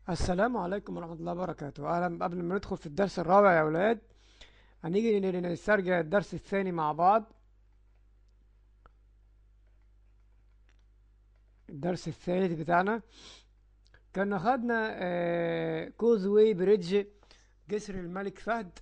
السلام عليكم ورحمة الله وبركاته أهلا قبل ما ندخل في الدرس الرابع يا أولاد هنيجي ن- نسترجع الدرس الثاني مع بعض الدرس الثالث بتاعنا كنا خدنا آه كوزوي بريدج جسر الملك فهد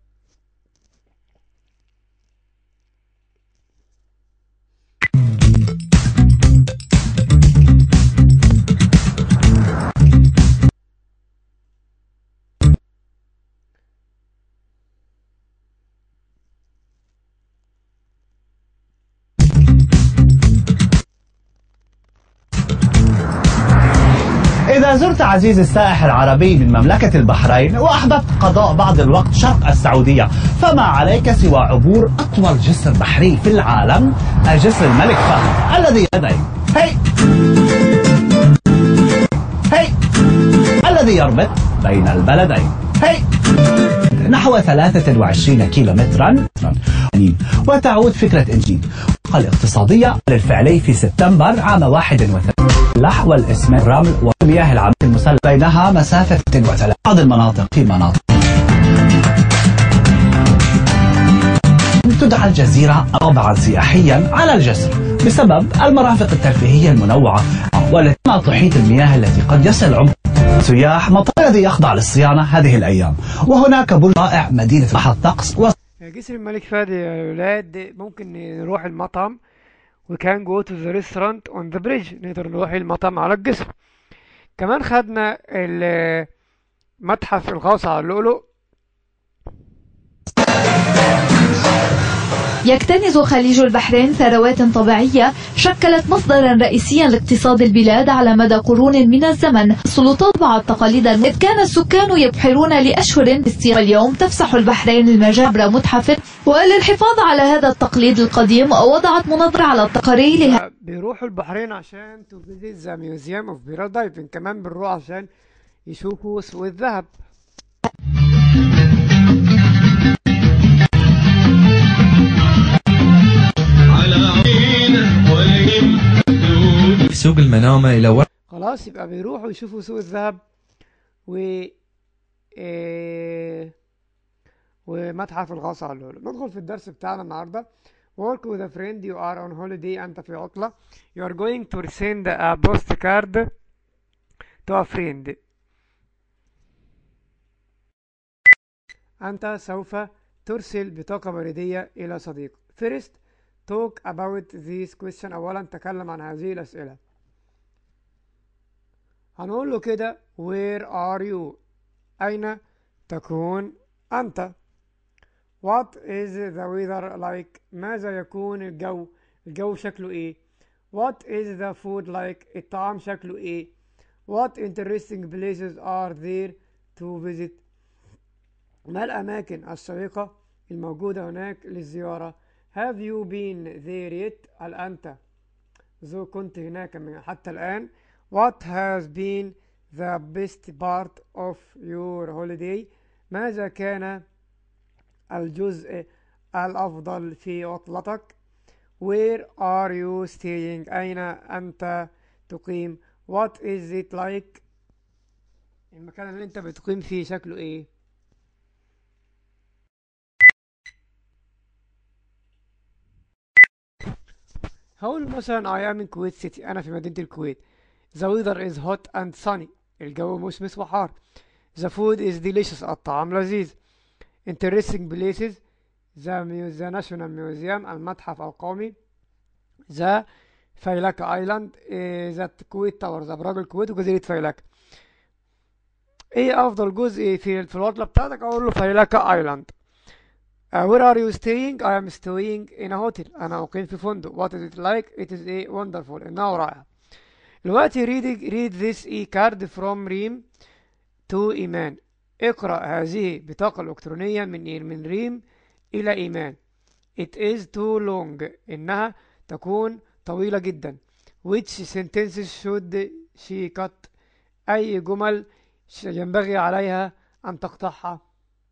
إذا زرت عزيزي السائح العربي من مملكة البحرين وأحببت قضاء بعض الوقت شرق السعودية فما عليك سوى عبور أطول جسر بحري في العالم الجسر الملك فهد الذي لدي هي هي الذي يربط بين البلدين هي نحو 23 كيلومترا وتعود فكرة إنجيل الاقتصادية الفعلي في سبتمبر عام 31 اللح والاسم الرمل والمياه العامة المسلحة بينها مسافة 3 بعض المناطق في مناطق تدعى الجزيرة طابعا سياحيا على الجسر بسبب المرافق الترفيهية المنوعة والتي تحيط المياه التي قد يصل عمق سياح مطار الذي يخضع للصيانة هذه الأيام وهناك برج رائع مدينة بحر الطقس جسر الملك فهد يا أولاد ممكن نروح المطعم we can go to the restaurant on the bridge نقدر نروح المطعم على الجسر كمان خدنا ال- متحف الغوص على اللؤلؤ يكتنز خليج البحرين ثروات طبيعية شكلت مصدرا رئيسيا لاقتصاد البلاد على مدى قرون من الزمن السلطات بعض تقاليد الم... إذ كان السكان يبحرون لأشهر في الصيام اليوم تفسح البحرين المجال عبر متحف وللحفاظ على هذا التقليد القديم وضعت منظرة على التقارير لها بيروحوا البحرين عشان to visit the museum of Bira diving كمان بنروح عشان يشوفوا سوق الذهب سوق المنامة إلى ورق خلاص يبقى بيروحوا يشوفوا سوق الذهب و إيه... ومتحف الغوص على اللؤلؤ ندخل في الدرس بتاعنا النهارده work with a friend you are on holiday أنت في عطلة you are going to send a postcard to a friend أنت سوف ترسل بطاقة بريدية إلى صديق first talk about this question أولا تكلم عن هذه الأسئلة هنقول له كده where are you أين تكون أنت what is the weather like ماذا يكون الجو الجو شكله إيه what is the food like الطعام شكله إيه what interesting places are there to visit ما الأماكن الشيقة الموجودة هناك للزيارة have you been there yet هل أنت ذو كنت هناك من حتى الآن what has been the best part of your holiday ماذا كان الجزء الأفضل في عطلتك where are you staying أين أنت تقيم what is it like المكان اللي أنت بتقيم فيه شكله إيه هقول مثلا I am in Kuwait City أنا في مدينة الكويت The weather is hot and sunny الجو مشمس وحار The food is delicious الطعام لذيذ Interesting places The, mu- the National Museum المتحف القومي The فيلكة ايلاند ذا كويت تاورز أبراج الكويت وجزيرة فيلكة ايه افضل جزء في في العطلة بتاعتك اقول له فيلكة ايلاند Uh, where are you staying? I am staying in a hotel. أنا أقيم في فندق. What is it like? It is a wonderful. إنه رائع. دلوقتي read, read this e-card from ريم to إيمان. اقرأ هذه بطاقة الإلكترونية من من ريم إلى إيمان. It is too long. إنها تكون طويلة جدا. Which sentences should she cut? أي جمل ش- ينبغي عليها أن تقطعها؟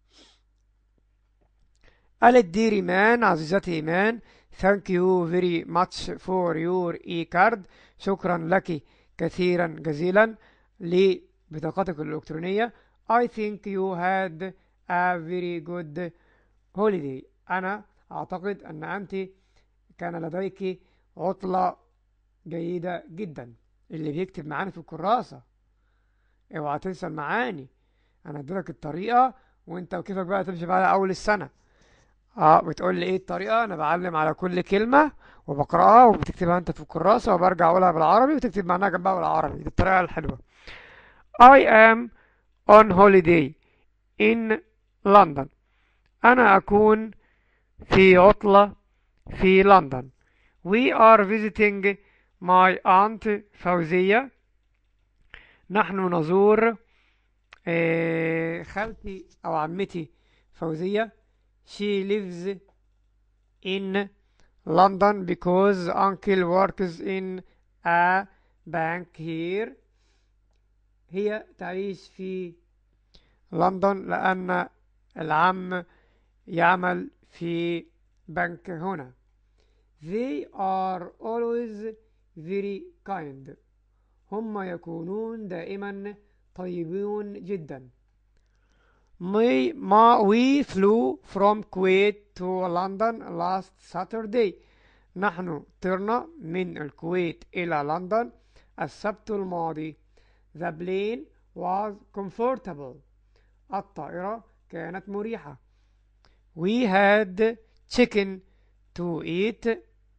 قالت دير إيمان عزيزتي إيمان thank you very much for your e-card شكرا لك كثيرا جزيلا بطاقتك الإلكترونية I think you had a very good holiday أنا أعتقد أن أنت كان لديك عطلة جيدة جدا اللي بيكتب معانا في الكراسة اوعى تنسى المعاني انا اديتك الطريقة وانت وكيفك بقى تمشي بعد اول السنة اه بتقول لي ايه الطريقة انا بعلم على كل كلمة وبقرأها وبتكتبها انت في الكراسة وبرجع اقولها بالعربي وتكتب معناها جنبها بالعربي دي الطريقة الحلوة I am on holiday in London أنا أكون في عطلة في لندن We are visiting my aunt فوزية نحن نزور آه، خالتي أو عمتي فوزية She lives in London because uncle works in a bank here هي تعيش في لندن لأن العم يعمل في بنك هنا They are always very kind هم يكونون دائما طيبون جدا We, ما, we flew from Kuwait to London last Saturday نحن طرنا من الكويت إلى لندن السبت الماضي The plane was comfortable الطائرة كانت مريحة We had chicken to eat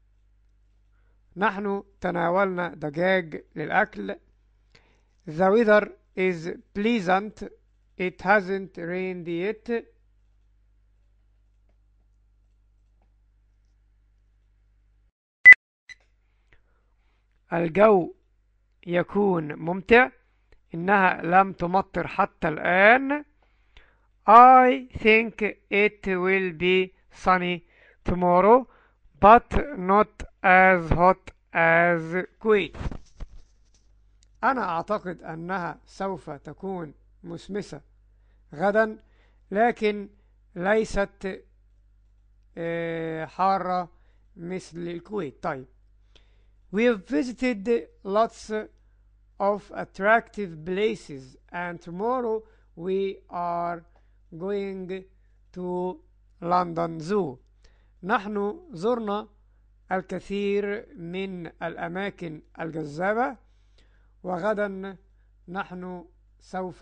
نحن تناولنا دجاج للأكل The weather is pleasant It hasn't rained yet الجو يكون ممتع إنها لم تمطر حتى الآن I think it will be sunny tomorrow but not as hot as Kuwait أنا أعتقد أنها سوف تكون مشمسة غدا لكن ليست آه، حارة مثل الكويت طيب We have visited lots of attractive places and tomorrow we are going to London Zoo نحن زرنا الكثير من الأماكن الجذابة وغدا نحن سوف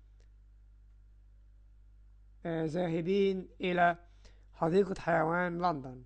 آه، ذاهبين إلى حديقة حيوان لندن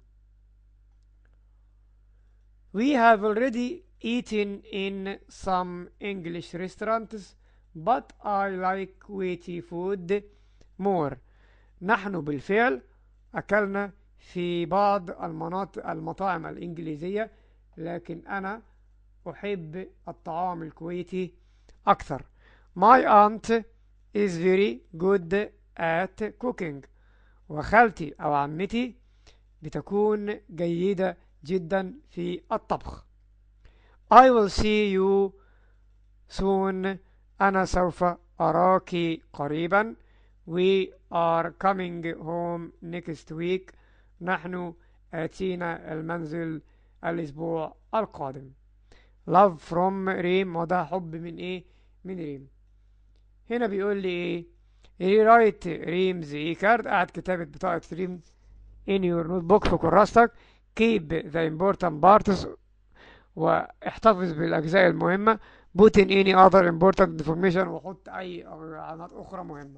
We have already eaten in some English restaurants but I like Kuwaiti food more نحن بالفعل أكلنا في بعض المناطق المطاعم الإنجليزية لكن أنا أحب الطعام الكويتي أكثر My aunt is very good at cooking وخالتي أو عمتي بتكون جيدة جدا في الطبخ I will see you soon أنا سوف أراك قريبا We are coming home next week نحن آتينا المنزل الأسبوع القادم Love from ريم وده حب من إيه؟ من ريم هنا بيقول لي إيه؟ rewrite ريمز إيه كارد قاعد كتابة بطاقة ريم in your notebook في كراستك keep the important parts واحتفظ بالأجزاء المهمة put in any other important information وحط أي علامات أخرى مهمة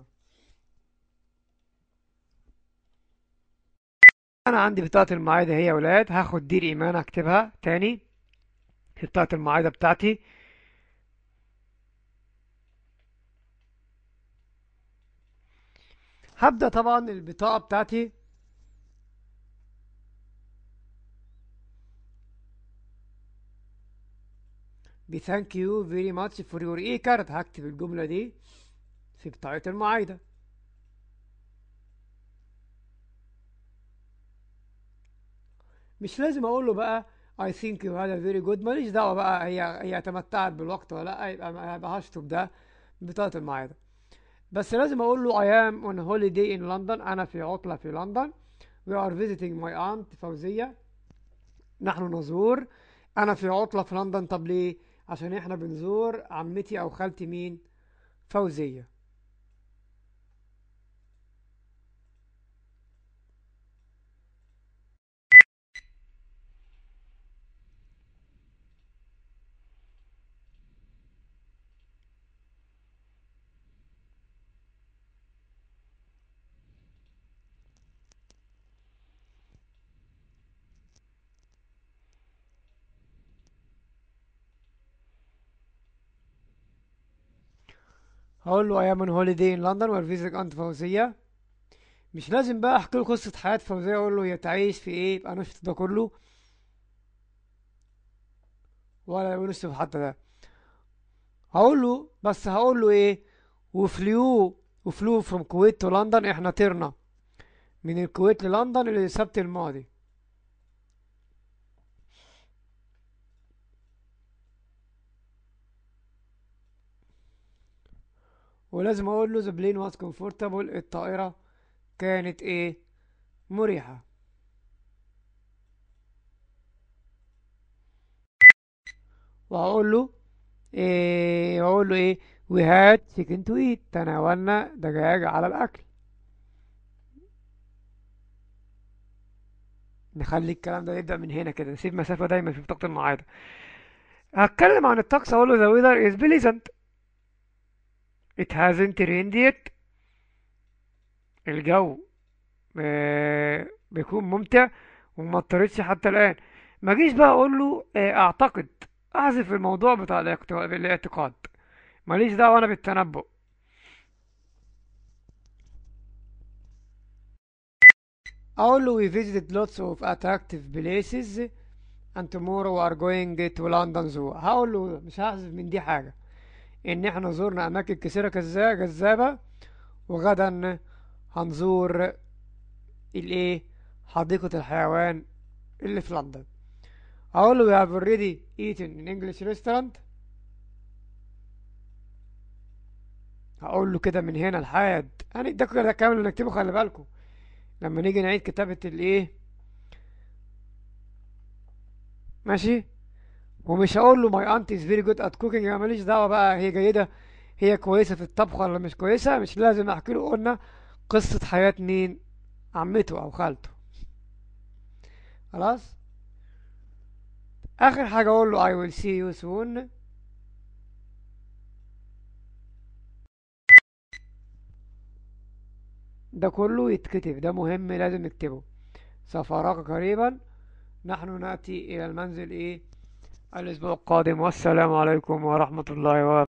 أنا عندي بطاقة المعايدة هي يا ولاد هاخد دير إيمان أكتبها تاني في بطاقة المعايدة بتاعتي هبدأ طبعا البطاقة بتاعتي ب thank you very much for your e-card هكتب الجملة دي في بطاقة المعايدة مش لازم اقول له بقى I think you had a very good ماليش دعوة بقى هي هي تمتعت بالوقت ولا لا يبقى ما يبقى هشطب ده بطاقة المعايدة بس لازم اقول له I am on holiday in London انا في عطلة في لندن we are visiting my aunt فوزية نحن نزور انا في عطلة في لندن طب ليه عشان احنا بنزور عمتي او خالتي مين فوزية هقول له I am on holiday in London where visiting أنت فوزية مش لازم بقى احكي له قصة حياة فوزية اقول له هي تعيش في ايه يبقى نشط ده كله ولا يونس حتى ده هقول له بس هقول له ايه وفليو وفلو from كويت تو لندن احنا طرنا من الكويت للندن السبت الماضي ولازم اقول له the plane was comfortable الطائرة كانت ايه مريحة وهقول له ايه هقول له ايه we had chicken to eat تناولنا دجاج على الاكل نخلي الكلام ده يبدأ من هنا كده نسيب مسافة دايما في بطاقة المعايدة هتكلم عن الطقس اقول له the weather is pleasant it hasn't rained yet الجو آه، بيكون ممتع وما اضطرتش حتى الآن ما جيش بقى اقول له آه، اعتقد احذف الموضوع بتاع الاعت- الاعتقاد ماليش دعوه انا بالتنبؤ اقول له we visited lots of attractive places and tomorrow we are going to London Zoo هقول له مش هحذف من دي حاجه ان احنا زرنا اماكن كثيره كذا جذابه وغدا هنزور الايه حديقه الحيوان اللي في لندن هقول له we have already eaten in English restaurant هقول له كده من هنا لحد انا ده كده كامل اللي نكتبه خلي بالكم لما نيجي نعيد كتابة الايه ماشي ومش هقول له my aunt is very good at cooking يا ماليش دعوة بقى هي جيدة هي كويسة في الطبخ ولا مش كويسة مش لازم احكي له قلنا قصة حياة مين عمته او خالته خلاص اخر حاجة اقول له I will see you soon ده كله يتكتب ده مهم لازم نكتبه سوف أراك قريبا نحن نأتي إلى المنزل إيه الأسبوع القادم والسلام عليكم ورحمة الله وبركاته